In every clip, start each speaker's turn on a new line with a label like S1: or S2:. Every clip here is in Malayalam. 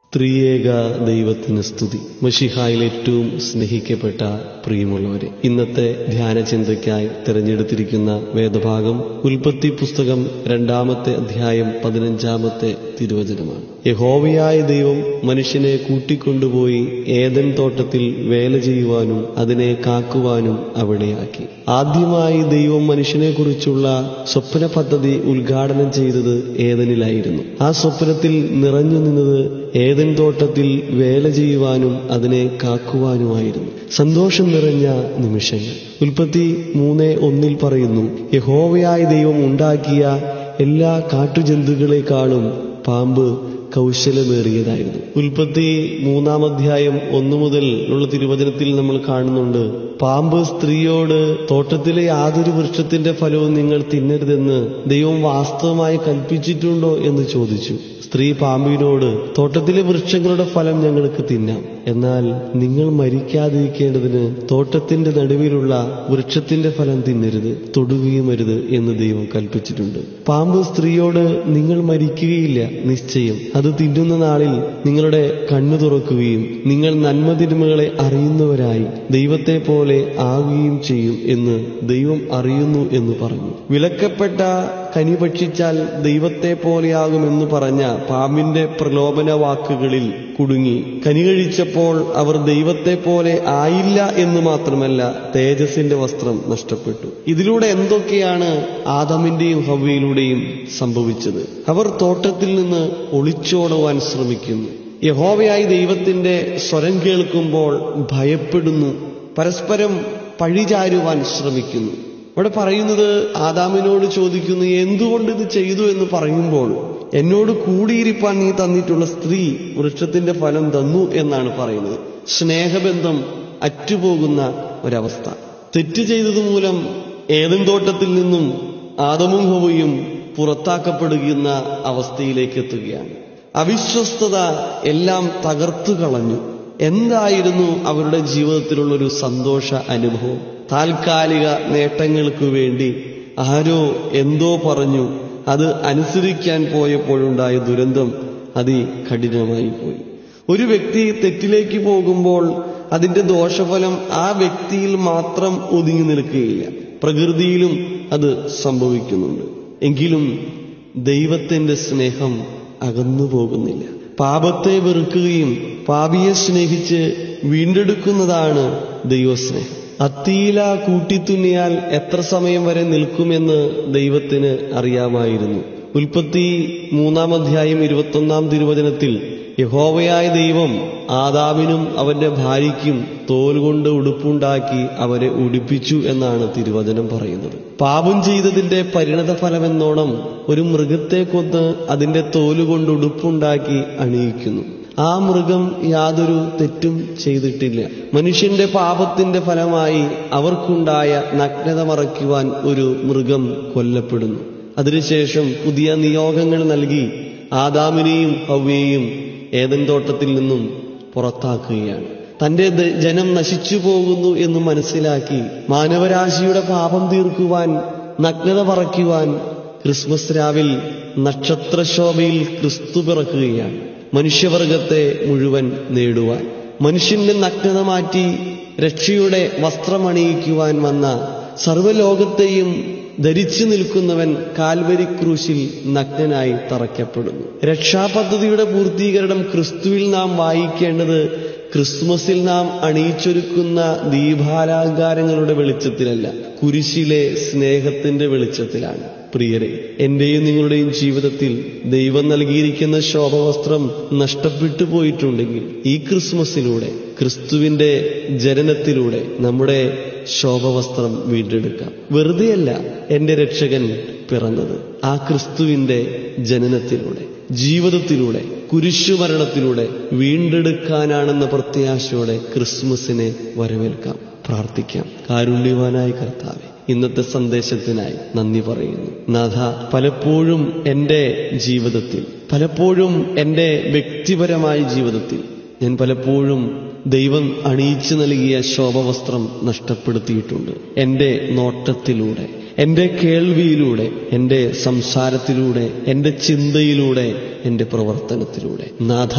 S1: ത്രിയേക ദൈവത്തിന് സ്തുതി മഷിഹായിൽ ഏറ്റവും സ്നേഹിക്കപ്പെട്ട പ്രിയമുള്ളവരെ ഇന്നത്തെ ധ്യാന ചിന്തയ്ക്കായി തിരഞ്ഞെടുത്തിരിക്കുന്ന വേദഭാഗം ഉൽപ്പത്തി പുസ്തകം രണ്ടാമത്തെ അധ്യായം പതിനഞ്ചാമത്തെ തിരുവചനമാണ് യഹോവയായ ദൈവം മനുഷ്യനെ കൂട്ടിക്കൊണ്ടുപോയി ഏതൻ തോട്ടത്തിൽ വേല ചെയ്യുവാനും അതിനെ കാക്കുവാനും അവിടെയാക്കി ആദ്യമായി ദൈവം മനുഷ്യനെക്കുറിച്ചുള്ള സ്വപ്ന പദ്ധതി ഉദ്ഘാടനം ചെയ്തത് ഏതനിലായിരുന്നു ആ സ്വപ്നത്തിൽ നിറഞ്ഞു നിന്നത് ഏതൻ തോട്ടത്തിൽ വേല ചെയ്യുവാനും അതിനെ കാക്കുവാനുമായിരുന്നു സന്തോഷം നിറഞ്ഞ നിമിഷങ്ങൾ ഉൽപ്പത്തി മൂന്ന് ഒന്നിൽ പറയുന്നു യഹോവയായ ദൈവം ഉണ്ടാക്കിയ എല്ലാ കാട്ടുജന്തുക്കളെക്കാളും പാമ്പ് കൗശലമേറിയതായിരുന്നു ഉൽപ്പത്തി മൂന്നാം അധ്യായം ഒന്നു മുതൽ ഉള്ള തിരുവചനത്തിൽ നമ്മൾ കാണുന്നുണ്ട് പാമ്പ് സ്ത്രീയോട് തോട്ടത്തിലെ യാതൊരു വൃക്ഷത്തിന്റെ ഫലവും നിങ്ങൾ തിന്നരുതെന്ന് ദൈവം വാസ്തവമായി കൽപ്പിച്ചിട്ടുണ്ടോ എന്ന് ചോദിച്ചു സ്ത്രീ പാമ്പിനോട് തോട്ടത്തിലെ വൃക്ഷങ്ങളുടെ ഫലം ഞങ്ങൾക്ക് തിന്നാം എന്നാൽ നിങ്ങൾ മരിക്കാതിരിക്കേണ്ടതിന് തോട്ടത്തിന്റെ നടുവിലുള്ള വൃക്ഷത്തിന്റെ ഫലം തിന്നരുത് തൊടുകയും അരുത് എന്ന് ദൈവം കൽപ്പിച്ചിട്ടുണ്ട് പാമ്പ് സ്ത്രീയോട് നിങ്ങൾ മരിക്കുകയില്ല നിശ്ചയം അത് തിന്നുന്ന നാളിൽ നിങ്ങളുടെ കണ്ണു തുറക്കുകയും നിങ്ങൾ നന്മതിന്മകളെ അറിയുന്നവരായി ദൈവത്തെ പോലെ ആവുകയും ചെയ്യും എന്ന് ദൈവം അറിയുന്നു എന്ന് പറഞ്ഞു വിലക്കപ്പെട്ട കനി ഭക്ഷിച്ചാൽ ദൈവത്തെ പോലെയാകുമെന്ന് പറഞ്ഞ പാമ്പിന്റെ പ്രലോഭന വാക്കുകളിൽ കുടുങ്ങി കനി കഴിച്ചപ്പോൾ അവർ ദൈവത്തെ പോലെ ആയില്ല എന്ന് മാത്രമല്ല തേജസിന്റെ വസ്ത്രം നഷ്ടപ്പെട്ടു ഇതിലൂടെ എന്തൊക്കെയാണ് ആദമിന്റെയും ഹവയിലൂടെയും സംഭവിച്ചത് അവർ തോട്ടത്തിൽ നിന്ന് ഒളിച്ചോടുവാൻ ശ്രമിക്കുന്നു യഹോവയായി ദൈവത്തിന്റെ സ്വരം കേൾക്കുമ്പോൾ ഭയപ്പെടുന്നു പരസ്പരം പഴിചാരുവാൻ ശ്രമിക്കുന്നു ഇവിടെ പറയുന്നത് ആദാമിനോട് ചോദിക്കുന്നു എന്തുകൊണ്ട് ഇത് ചെയ്തു എന്ന് പറയുമ്പോൾ എന്നോട് കൂടിയിരിപ്പാൻ നീ തന്നിട്ടുള്ള സ്ത്രീ വൃക്ഷത്തിന്റെ ഫലം തന്നു എന്നാണ് പറയുന്നത് സ്നേഹബന്ധം അറ്റുപോകുന്ന ഒരവസ്ഥ തെറ്റ് ചെയ്തത് മൂലം ഏതും തോട്ടത്തിൽ നിന്നും ആദമും ഹോവയും പുറത്താക്കപ്പെടുന്ന അവസ്ഥയിലേക്ക് എത്തുകയാണ് അവിശ്വസ്തത എല്ലാം തകർത്തു കളഞ്ഞു എന്തായിരുന്നു അവരുടെ ജീവിതത്തിലുള്ളൊരു സന്തോഷ അനുഭവം താൽക്കാലിക നേട്ടങ്ങൾക്ക് വേണ്ടി ആരോ എന്തോ പറഞ്ഞു അത് അനുസരിക്കാൻ പോയപ്പോഴുണ്ടായ ദുരന്തം അതികഠിനമായി പോയി ഒരു വ്യക്തി തെറ്റിലേക്ക് പോകുമ്പോൾ അതിന്റെ ദോഷഫലം ആ വ്യക്തിയിൽ മാത്രം ഒതുങ്ങി നിൽക്കുകയില്ല പ്രകൃതിയിലും അത് സംഭവിക്കുന്നുണ്ട് എങ്കിലും ദൈവത്തിന്റെ സ്നേഹം അകന്നു പോകുന്നില്ല പാപത്തെ വെറുക്കുകയും പാപിയെ സ്നേഹിച്ച് വീണ്ടെടുക്കുന്നതാണ് ദൈവസ്നേഹം അത്തീല കൂട്ടിത്തുന്നിയാൽ എത്ര സമയം വരെ നിൽക്കുമെന്ന് ദൈവത്തിന് അറിയാമായിരുന്നു ഉൽപ്പത്തി മൂന്നാം അധ്യായം ഇരുപത്തൊന്നാം തിരുവചനത്തിൽ യഹോവയായ ദൈവം ആദാവിനും അവന്റെ ഭാര്യയ്ക്കും തോൽ കൊണ്ട് ഉടുപ്പുണ്ടാക്കി അവരെ ഉടുപ്പിച്ചു എന്നാണ് തിരുവചനം പറയുന്നത് പാപം ചെയ്തതിന്റെ പരിണത ഫലമെന്നോണം ഒരു മൃഗത്തെ കൊന്ന് അതിന്റെ തോലുകൊണ്ട് ഉടുപ്പുണ്ടാക്കി അണിയിക്കുന്നു ആ മൃഗം യാതൊരു തെറ്റും ചെയ്തിട്ടില്ല മനുഷ്യന്റെ പാപത്തിന്റെ ഫലമായി അവർക്കുണ്ടായ നഗ്നത മറയ്ക്കുവാൻ ഒരു മൃഗം കൊല്ലപ്പെടുന്നു അതിനുശേഷം പുതിയ നിയോഗങ്ങൾ നൽകി ആദാമിനെയും ഹവ്യയെയും ഏതൻ തോട്ടത്തിൽ നിന്നും പുറത്താക്കുകയാണ് തന്റെ ജനം നശിച്ചു പോകുന്നു എന്ന് മനസ്സിലാക്കി മാനവരാശിയുടെ പാപം തീർക്കുവാൻ നഗ്നത പറയ്ക്കുവാൻ ക്രിസ്മസ് രാവിൽ നക്ഷത്രശോഭയിൽ ക്രിസ്തു പിറക്കുകയാണ് മനുഷ്യവർഗത്തെ മുഴുവൻ നേടുവാൻ മനുഷ്യന്റെ നഗ്നത മാറ്റി രക്ഷയുടെ വസ്ത്രമണിയിക്കുവാൻ വന്ന സർവലോകത്തെയും ധരിച്ചു നിൽക്കുന്നവൻ കാൽവരി ക്രൂശിൽ നഗ്നനായി തറയ്ക്കപ്പെടുന്നു രക്ഷാപദ്ധതിയുടെ പൂർത്തീകരണം ക്രിസ്തുവിൽ നാം വായിക്കേണ്ടത് ക്രിസ്മസിൽ നാം അണിയിച്ചൊരുക്കുന്ന ദീപാലങ്കാരങ്ങളുടെ വെളിച്ചത്തിലല്ല കുരിശിലെ സ്നേഹത്തിന്റെ വെളിച്ചത്തിലാണ് പ്രിയരെ എന്റെയും നിങ്ങളുടെയും ജീവിതത്തിൽ ദൈവം നൽകിയിരിക്കുന്ന ശോഭവസ്ത്രം നഷ്ടപ്പെട്ടു പോയിട്ടുണ്ടെങ്കിൽ ഈ ക്രിസ്മസിലൂടെ ക്രിസ്തുവിന്റെ ജനനത്തിലൂടെ നമ്മുടെ ശോഭവസ്ത്രം വീണ്ടെടുക്കാം വെറുതെയല്ല എന്റെ രക്ഷകൻ പിറന്നത് ആ ക്രിസ്തുവിന്റെ ജനനത്തിലൂടെ ജീവിതത്തിലൂടെ കുരിശുമരണത്തിലൂടെ വീണ്ടെടുക്കാനാണെന്ന പ്രത്യാശയോടെ ക്രിസ്മസിനെ വരവേൽക്കാം പ്രാർത്ഥിക്കാം കാരുണ്യവാനായ കർത്താവെ ഇന്നത്തെ സന്ദേശത്തിനായി നന്ദി പറയുന്നു നാഥ പലപ്പോഴും എൻ്റെ ജീവിതത്തിൽ പലപ്പോഴും എൻ്റെ വ്യക്തിപരമായ ജീവിതത്തിൽ ഞാൻ പലപ്പോഴും ദൈവം അണിയിച്ചു നൽകിയ ശോഭവസ്ത്രം നഷ്ടപ്പെടുത്തിയിട്ടുണ്ട് എൻ്റെ നോട്ടത്തിലൂടെ എൻ്റെ കേൾവിയിലൂടെ എൻ്റെ സംസാരത്തിലൂടെ എൻ്റെ ചിന്തയിലൂടെ എൻ്റെ പ്രവർത്തനത്തിലൂടെ നാഥ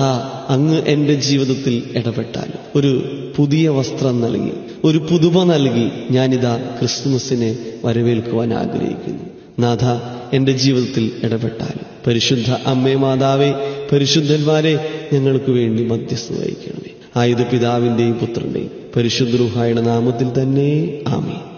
S1: അങ്ങ് എൻ്റെ ജീവിതത്തിൽ ഇടപെട്ടാലും ഒരു പുതിയ വസ്ത്രം നൽകി ഒരു പുതുമ നൽകി ഞാനിതാ ക്രിസ്തുമസിനെ വരവേൽക്കുവാൻ ആഗ്രഹിക്കുന്നു നാഥ എൻ്റെ ജീവിതത്തിൽ ഇടപെട്ടാലും പരിശുദ്ധ അമ്മേ മാതാവേ പരിശുദ്ധന്മാരെ ഞങ്ങൾക്ക് വേണ്ടി മധ്യസ്ഥ വഹിക്കണമേ ആയുധ പിതാവിൻ്റെയും പുത്രൻ്റെയും പരിശുദ്ധ റുഹായുടെ നാമത്തിൽ തന്നെ ആമേ